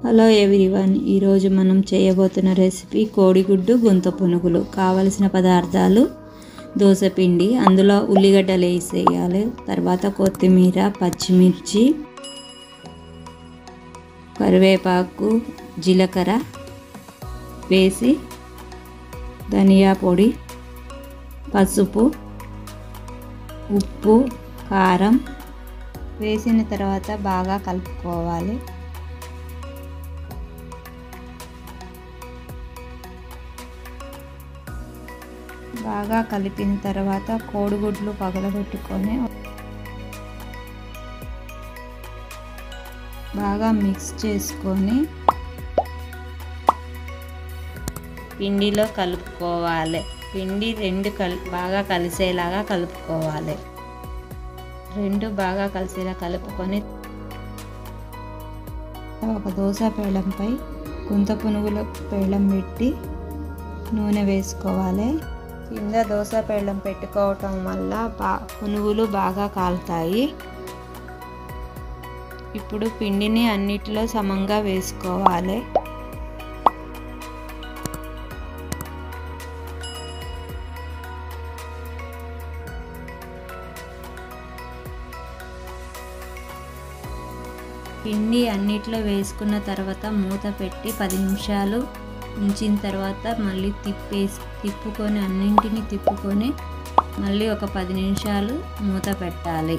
hello everyone ఈరోజు మనం చేయబోతున్న రెసిపీ కోడిగుడ్డు గుంత పునుగులు కావలసిన పదార్థాలు దోసపిండి అందులో ఉల్లిగడ్డలు వేసేయాలి తర్వాత కొత్తిమీర పచ్చిమిర్చి కరివేపాకు జీలకర్ర వేసి ధనియా పొడి పసుపు ఉప్పు కారం వేసిన తర్వాత బాగా కలుపుకోవాలి బాగా కలిపిన తర్వాత కోడిగుడ్లు పగలగొట్టుకొని బాగా మిక్స్ చేసుకొని పిండిలో కలుపుకోవాలి పిండి రెండు కల్ బాగా కలిసేలాగా కలుపుకోవాలి రెండు బాగా కలిసేలా కలుపుకొని ఒక దోశ పేళంపై గుంత పునుగుల పేళం పెట్టి నూనె వేసుకోవాలి కింద దోశ పేళం పెట్టుకోవటం వల్ల బా పునుగులు బాగా కాలుతాయి ఇప్పుడు పిండిని అన్నిటిలో సమంగా వేసుకోవాలి పిండి అన్నిట్లో వేసుకున్న తర్వాత మూత పెట్టి పది నిమిషాలు ఉంచిన తర్వాత మళ్ళీ తిప్పేసి తిప్పుకొని అన్నింటిని తిప్పుకొని మళ్ళీ ఒక పది నిమిషాలు మూత పెట్టాలి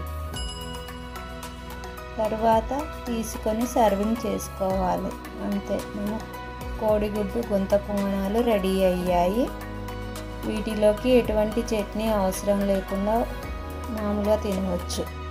తర్వాత తీసుకొని సర్వింగ్ చేసుకోవాలి అంతే మన కోడిగుడ్డు గుంత పొంగనాలు రెడీ అయ్యాయి వీటిలోకి ఎటువంటి చట్నీ అవసరం లేకుండా మామూలుగా తినవచ్చు